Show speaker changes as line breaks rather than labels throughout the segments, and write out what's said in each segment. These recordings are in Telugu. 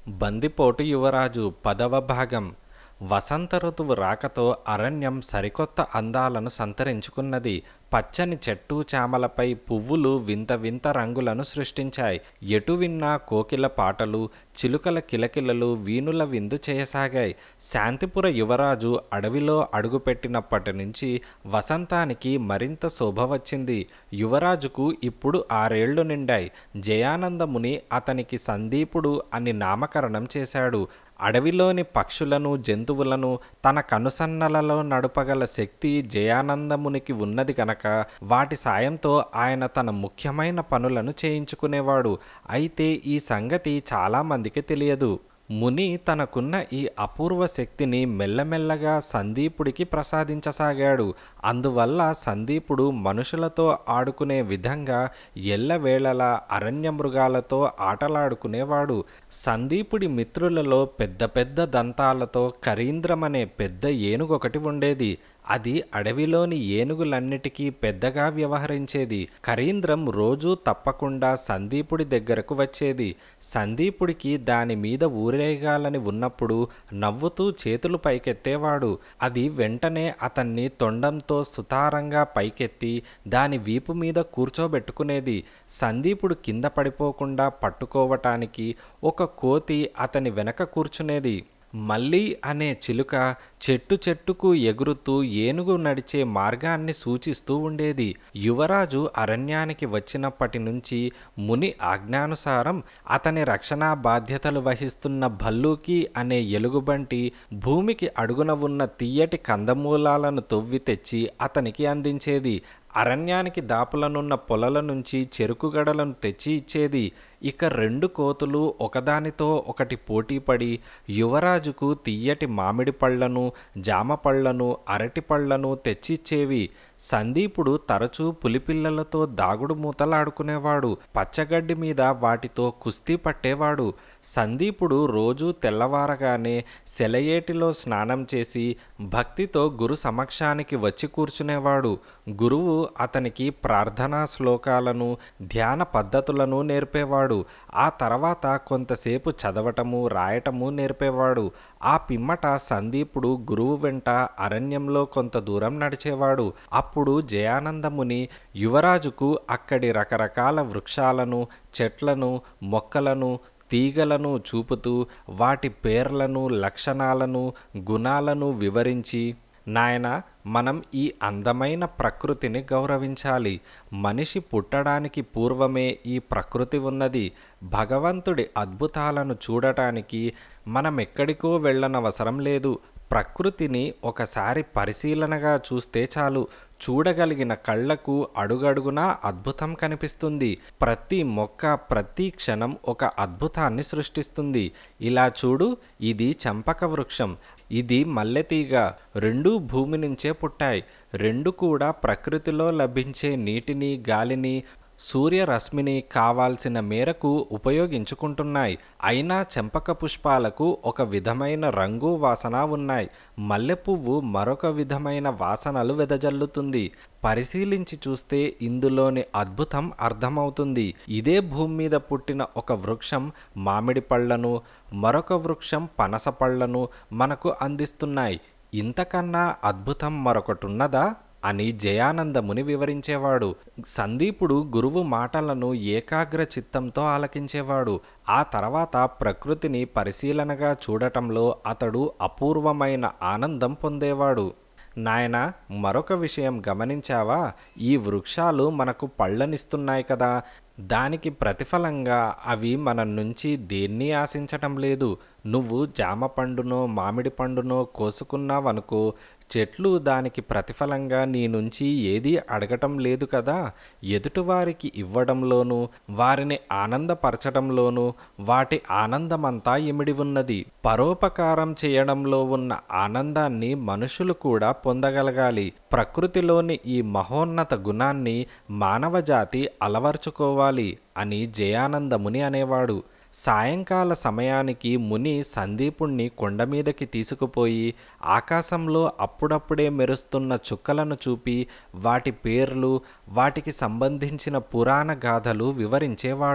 బందిపోటు యువరాజు పదవ భాగం వసంత ఋతువు రాకతో అరణ్యం సరికొత్త అందాలను సంతరించుకున్నది పచ్చని చెట్టు చామలపై పువ్వులు వింత వింత రంగులను సృష్టించాయి ఎటు విన్నా కోకిల పాటలు చిలుకల కిలకిలలు వీణుల విందు చేయసాగాయి శాంతిపుర యువరాజు అడవిలో అడుగుపెట్టినప్పటి నుంచి వసంతానికి మరింత శోభ వచ్చింది యువరాజుకు ఇప్పుడు ఆరేళ్లు నిండాయి జయానందముని అతనికి సందీపుడు అని నామకరణం చేశాడు అడవిలోని పక్షులను జంతువులను తన కనుసన్నలలో నడుపగల శక్తి జయానందమునికి ఉన్నది గనక వాటి సాయంతో ఆయన తన ముఖ్యమైన పనులను చేయించుకునేవాడు అయితే ఈ సంగతి చాలామందికి తెలియదు ముని తనకున్న ఈ అపూర్వ శక్తిని మెల్లమెల్లగా సందీపుడికి ప్రసాదించసాగాడు అందువల్ల సందీపుడు మనుషులతో ఆడుకునే విధంగా ఎల్లవేళలా అరణ్య మృగాలతో ఆటలాడుకునేవాడు సందీపుడి మిత్రులలో పెద్ద పెద్ద దంతాలతో కరీంద్రం అనే పెద్ద ఏనుగొకటి ఉండేది అది అడవిలోని ఏనుగులన్నిటికీ పెద్దగా వ్యవహరించేది కరీంద్రం రోజూ తప్పకుండా సందీపుడి దగ్గరకు వచ్చేది సందీపుడికి దాని మీద ఊరేగాలని ఉన్నప్పుడు నవ్వుతూ చేతులు పైకెత్తేవాడు అది వెంటనే అతన్ని తొండంతో సుతారంగా పైకెత్తి దాని వీపు మీద కూర్చోబెట్టుకునేది సందీపుడు కింద పడిపోకుండా పట్టుకోవటానికి ఒక కోతి అతని వెనక కూర్చునేది మల్లి అనే చిలుక చెట్టు చెట్టుకు ఎగురుతూ ఏనుగు నడిచే మార్గాన్ని సూచిస్తూ ఉండేది యువరాజు అరణ్యానికి వచ్చినప్పటి నుంచి ముని ఆజ్ఞానుసారం అతని రక్షణా బాధ్యతలు వహిస్తున్న భల్లూకి అనే ఎలుగుబంటి భూమికి అడుగున ఉన్న తీయటి కందమూలాలను తొవ్వి తెచ్చి అతనికి అందించేది అరణ్యానికి దాపులనున్న పొలల నుంచి చెరుకుగడలను తెచ్చి ఇచ్చేది ఇక రెండు కోతులు ఒకదానితో ఒకటి పోటీపడి యువరాజుకు తీయటి మామిడి పళ్లను జామ పళ్లను అరటి పళ్లను తెచ్చిచ్చేవి సందీపుడు తరచూ పులిపిల్లలతో దాగుడు మూతలాడుకునేవాడు పచ్చగడ్డి మీద వాటితో కుస్తీ పట్టేవాడు సందీపుడు రోజూ తెల్లవారగానే సెలయేటిలో స్నానం చేసి భక్తితో గురు సమక్షానికి వచ్చి కూర్చునేవాడు గురువు అతనికి ప్రార్థనా శ్లోకాలను ధ్యాన పద్ధతులను నేర్పేవాడు ఆ తర్వాత కొంతసేపు చదవటము రాయటము నేర్పేవాడు ఆ పిమ్మట సందీపుడు గురువు వెంట అరణ్యంలో కొంత దూరం నడిచేవాడు అప్పుడు జయానందముని యువరాజుకు అక్కడి రకరకాల వృక్షాలను చెట్లను మొక్కలను తీగలను చూపుతూ వాటి పేర్లను లక్షణాలను గుణాలను వివరించి నాయన మనం ఈ అందమైన ప్రకృతిని గౌరవించాలి మనిషి పుట్టడానికి పూర్వమే ఈ ప్రకృతి ఉన్నది భగవంతుడి అద్భుతాలను చూడటానికి మనం ఎక్కడికో వెళ్ళనవసరం లేదు ప్రకృతిని ఒకసారి పరిశీలనగా చూస్తే చాలు చూడగలిగిన కళ్ళకు అడుగడుగునా అద్భుతం కనిపిస్తుంది ప్రతి మొక్క ప్రతి క్షణం ఒక అద్భుతాన్ని సృష్టిస్తుంది ఇలా చూడు ఇది చంపక వృక్షం ఇది మల్లెతీగ రెండూ భూమి నుంచే పుట్టాయి రెండు కూడా ప్రకృతిలో లభించే నీటిని గాలిని సూర్యరశ్మిని కావాల్సిన మేరకు ఉపయోగించుకుంటున్నాయి అయినా చెంపక పుష్పాలకు ఒక విధమైన రంగు వాసన ఉన్నాయి మల్లె పువ్వు మరొక విధమైన వాసనలు వెదజల్లుతుంది పరిశీలించి చూస్తే ఇందులోని అద్భుతం అర్థమవుతుంది ఇదే భూమి మీద పుట్టిన ఒక వృక్షం మామిడి పళ్లను మరొక వృక్షం పనస పళ్లను మనకు అందిస్తున్నాయి ఇంతకన్నా అద్భుతం మరొకటున్నదా అని జయానందముని వివరించేవాడు సందీపుడు గురువు మాటలను ఏకాగ్ర చిత్తంతో ఆలకించేవాడు ఆ తర్వాత ప్రకృతిని పరిశీలనగా చూడటంలో అతడు అపూర్వమైన ఆనందం పొందేవాడు నాయన మరొక విషయం గమనించావా ఈ వృక్షాలు మనకు పళ్ళనిస్తున్నాయి కదా దానికి ప్రతిఫలంగా అవి మన నుంచి దేన్ని ఆశించటం లేదు నువ్వు జామ పండునో మామిడి పండునో కోసుకున్నావనుకో చెట్లు దానికి ప్రతిఫలంగా నీ నుంచి ఏదీ అడగటం లేదు కదా ఎదుటివారికి ఇవ్వడంలోనూ వారిని ఆనందపరచడంలోనూ వాటి ఆనందమంతా ఇమిడి ఉన్నది పరోపకారం చేయడంలో ఉన్న ఆనందాన్ని మనుషులు కూడా పొందగలగాలి ప్రకృతిలోని ఈ మహోన్నత గుణాన్ని మానవజాతి అలవర్చుకోవాలి అని జయానందముని అనేవాడు సాయంకాల సమయానికి ముని సందీపుణ్ణి కొండ మీదకి తీసుకుపోయి ఆకాశంలో అప్పుడప్పుడే మెరుస్తున్న చుక్కలను చూపి వాటి పేర్లు వాటికి సంబంధించిన పురాణ గాథలు వివరించేవాడు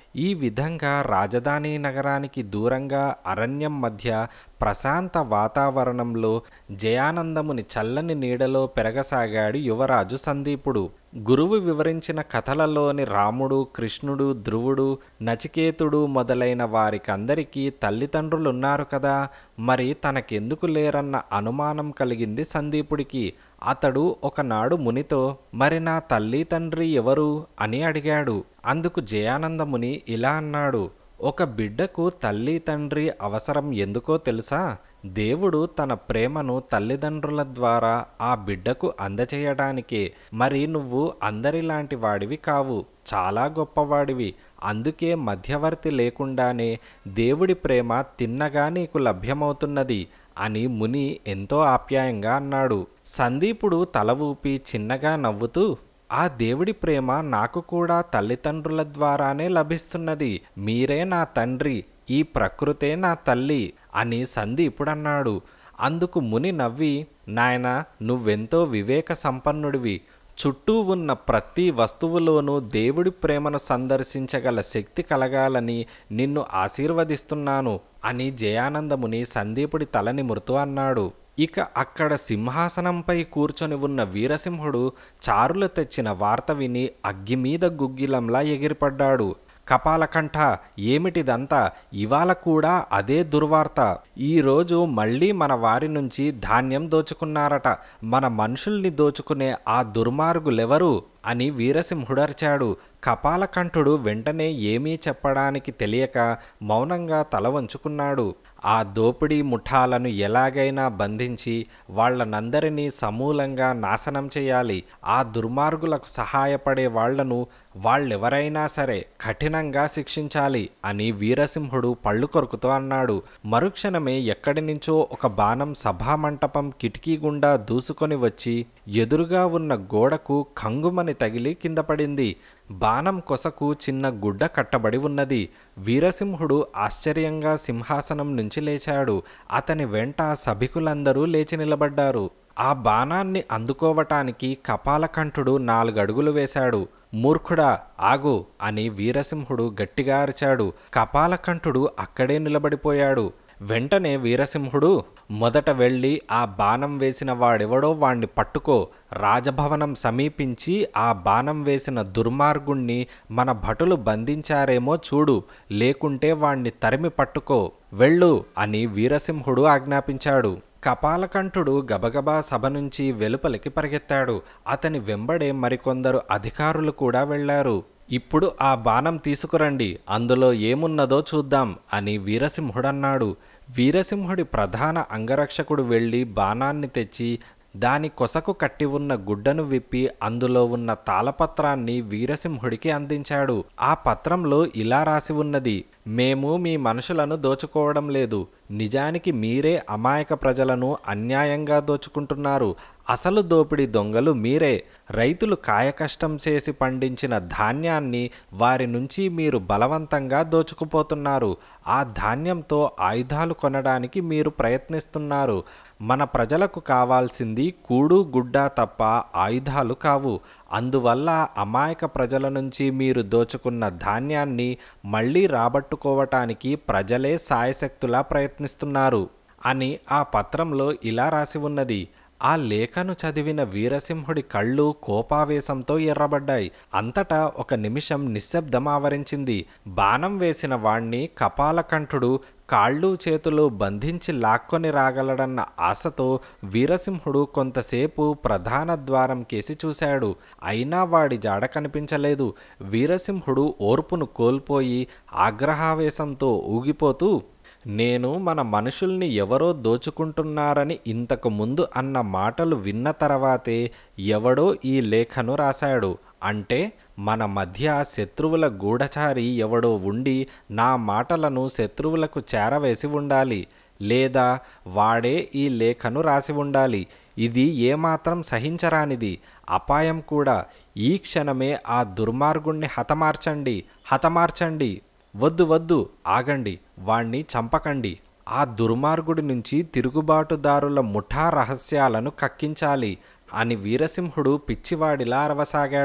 ఈ విధంగా రాజధాని నగరానికి దూరంగా అరణ్యం మధ్య ప్రశాంత వాతావరణంలో జయానందముని చల్లని నీడలో పెరగసాగాడు యువరాజు సందీపుడు గురువు వివరించిన కథలలోని రాముడు కృష్ణుడు ధ్రువుడు నచికేతుడు మొదలైన వారికందరికీ తల్లిదండ్రులున్నారు కదా మరి తనకెందుకు లేరన్న అనుమానం కలిగింది సందీపుడికి అతడు ఒకనాడు మునితో మరి నా తల్లి తండ్రి ఎవరు అని అడిగాడు అందుకు జయానందముని ఇలా అన్నాడు ఒక బిడ్డకు తల్లి తండ్రి అవసరం ఎందుకో తెలుసా దేవుడు తన ప్రేమను తల్లిదండ్రుల ద్వారా ఆ బిడ్డకు అందచేయడానికే మరి నువ్వు అందరిలాంటి వాడివి కావు చాలా గొప్పవాడివి అందుకే మధ్యవర్తి లేకుండానే దేవుడి ప్రేమ తిన్నగా నీకు లభ్యమవుతున్నది అని ముని ఎంతో ఆప్యాయంగా అన్నాడు సందీపుడు తల ఊపి చిన్నగా నవ్వుతూ ఆ దేవుడి ప్రేమ నాకు కూడా తల్లిదండ్రుల ద్వారానే లభిస్తున్నది మీరే నా తండ్రి ఈ ప్రకృతే నా తల్లి అని సందీపుడన్నాడు అందుకు ముని నవ్వి నాయనా నువ్వెంతో వివేక సంపన్నుడివి చుట్టూ ఉన్న ప్రతి వస్తువులోనూ దేవుడి ప్రేమను సందర్శించగల శక్తి కలగాలని నిన్ను ఆశీర్వదిస్తున్నాను అని జయానందముని సందీపుడి తల నిమురుతూ అన్నాడు ఇక అక్కడ సింహాసనంపై కూర్చొని ఉన్న వీరసింహుడు చారులు తెచ్చిన వార్త విని అగ్గి మీద గుగ్గిలంలా ఎగిరిపడ్డాడు కపాలకంఠ ఏమిటిదంతా ఇవాళ కూడా అదే దుర్వార్త ఈరోజు మళ్ళీ మన వారి నుంచి ధాన్యం దోచుకున్నారట మన మనుషుల్ని దోచుకునే ఆ దుర్మార్గులెవరు అని వీరసింహుడర్చాడు కపాలకంఠుడు వెంటనే ఏమీ చెప్పడానికి తెలియక మౌనంగా తల వంచుకున్నాడు ఆ దోపిడీ ముఠాలను ఎలాగైనా బంధించి వాళ్ళనందరినీ సమూలంగా నాశనం చేయాలి ఆ దుర్మార్గులకు సహాయపడే వాళ్లను వాళ్ళెవరైనా సరే కఠినంగా శిక్షించాలి అని వీరసింహుడు పళ్ళు కొరుకుతూ అన్నాడు మరుక్షణమే ఎక్కడి నుంచో ఒక బాణం సభామంటపం కిటికీ గుండా దూసుకొని వచ్చి ఎదురుగా ఉన్న గోడకు కంగుమని తగిలి కింద పడింది బాణం కొసకు చిన్న గుడ్డ కట్టబడి ఉన్నది వీరసింహుడు ఆశ్చర్యంగా సింహాసనం నుంచి లేచాడు అతని వెంట సభికులందరూ లేచి నిలబడ్డారు ఆ బాణాన్ని అందుకోవటానికి కపాలకంఠుడు నాలుగడుగులు వేశాడు మూర్ఖుడా ఆగు అని వీరసింహుడు గట్టిగా అరిచాడు కపాలకంఠుడు అక్కడే నిలబడిపోయాడు వెంటనే వీరసింహుడు మొదట వెళ్ళి ఆ బాణం వేసిన వాడెవడో వాణ్ణి పట్టుకో రాజభవనం సమీపించి ఆ బాణం వేసిన దుర్మార్గుణ్ణి మన భటులు బంధించారేమో చూడు లేకుంటే వాణ్ణి తరిమి పట్టుకో వెళ్ళు అని వీరసింహుడు ఆజ్ఞాపించాడు కపాలకంఠుడు గబగబా సభ నుంచి వెలుపలికి పరిగెత్తాడు అతని వెంబడే మరికొందరు అధికారులు కూడా వెళ్లారు ఇప్పుడు ఆ బాణం తీసుకురండి అందులో ఏమున్నదో చూద్దాం అని వీరసింహుడన్నాడు వీరసింహుడి ప్రధాన అంగరక్షకుడు వెళ్ళి బాణాన్ని తెచ్చి దాని కొసకు కట్టి ఉన్న గుడ్డను విప్పి అందులో ఉన్న తాళపత్రాన్ని వీరసింహుడికి అందించాడు ఆ పత్రంలో ఇలా రాసి ఉన్నది మేము మీ మనుషులను దోచుకోవడం లేదు నిజానికి మీరే అమాయక ప్రజలను అన్యాయంగా దోచుకుంటున్నారు అసలు దోపిడీ దొంగలు మీరే రైతులు కాయకష్టం చేసి పండించిన ధాన్యాన్ని వారి నుంచి మీరు బలవంతంగా దోచుకుపోతున్నారు ఆ ధాన్యంతో ఆయుధాలు కొనడానికి మీరు ప్రయత్నిస్తున్నారు మన ప్రజలకు కావాల్సింది కూడు గుడ్డ తప్ప ఆయుధాలు కావు అందువల్ల అమాయక ప్రజల నుంచి మీరు దోచుకున్న ధాన్యాన్ని మళ్ళీ రాబట్టుకోవటానికి ప్రజలే సాయశక్తులా ప్రయత్నిస్తున్నారు అని ఆ పత్రంలో ఇలా రాసి ఉన్నది ఆ లేఖను చదివిన వీరసింహుడి కళ్ళు కోపావేశంతో ఎర్రబడ్డాయి అంతటా ఒక నిమిషం నిశ్శబ్దం ఆవరించింది బాణం వేసిన వాణ్ణి కపాలకంఠుడు కాళ్ళు చేతులు బంధించి లాక్కొని రాగలడన్న ఆశతో వీరసింహుడు కొంతసేపు ప్రధాన ద్వారం కేసి చూశాడు అయినా వాడి జాడ కనిపించలేదు వీరసింహుడు ఓర్పును కోల్పోయి ఆగ్రహావేశంతో ఊగిపోతూ నేను మన మనుషుల్ని ఎవరో దోచుకుంటున్నారని ఇంతకు ముందు అన్న మాటలు విన్న తర్వాతే ఎవడో ఈ లేఖను రాశాడు అంటే మన మధ్య శత్రువుల గూఢచారి ఎవడో ఉండి నా మాటలను శత్రువులకు చేరవేసి ఉండాలి లేదా వాడే ఈ లేఖను రాసి ఉండాలి ఇది ఏమాత్రం సహించరానిది అపాయం కూడా ఈ క్షణమే ఆ దుర్మార్గుణ్ణి హతమార్చండి హతమార్చండి వద్దు వద్దు ఆగండి వాణ్ణి చంపకండి ఆ దుర్మార్గుడి నుంచి తిరుగుబాటుదారుల ముఠా రహస్యాలను కక్కించాలి అని వీరసింహుడు పిచ్చివాడిలా అరవసాగాడు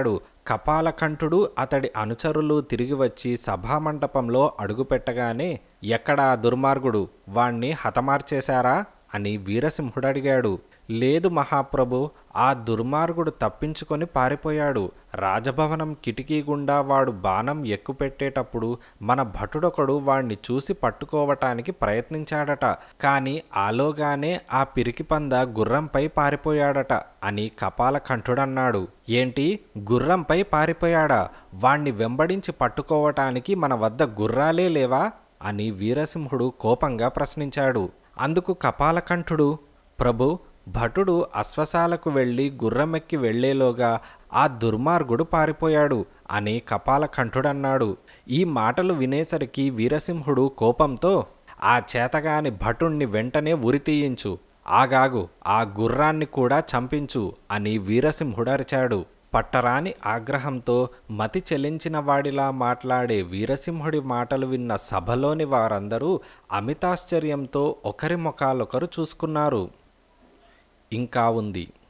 కపాలకంఠుడు అతడి అనుచరులు తిరిగి వచ్చి సభామంటపంలో అడుగుపెట్టగానే ఎక్కడా దుర్మార్గుడు వాణ్ణి హతమార్చేశారా అని వీరసింహుడు అడిగాడు లేదు మహాప్రభు ఆ దుర్మార్గుడు తప్పించుకొని పారిపోయాడు రాజభవనం కిటికీ గుండా వాడు బాణం ఎక్కుపెట్టేటప్పుడు మన భటుడొకడు వాణ్ణి చూసి పట్టుకోవటానికి ప్రయత్నించాడట కాని ఆలోగానే ఆ పిరికి పంద గుర్రంపై పారిపోయాడట అని కపాలకంఠుడన్నాడు ఏంటి గుర్రంపై పారిపోయాడా వాణ్ణి వెంబడించి పట్టుకోవటానికి మన వద్ద గుర్రాలే లేవా అని వీరసింహుడు కోపంగా ప్రశ్నించాడు అందుకు కపాలకంఠుడు ప్రభు భటుడు అశ్వశాలకు వెళ్ళి గుర్రమెక్కి వెళ్లేలోగా ఆ దుర్మార్గుడు పారిపోయాడు అని కపాలకంఠుడన్నాడు ఈ మాటలు వినేసరికి వీరసింహుడు కోపంతో ఆ చేతగాని భటుణ్ణి వెంటనే ఉరితీయించు ఆగాగు ఆ గుర్రాన్ని కూడా చంపించు అని వీరసింహుడు అరిచాడు పట్టరాని ఆగ్రహంతో మతి చెలించిన వాడిలా మాట్లాడే వీరసింహుడి మాటలు విన్న సభలోని వారందరూ అమితాశ్చర్యంతో ఒకరి ముఖాలొకరు చూసుకున్నారు ఇంకా ఉంది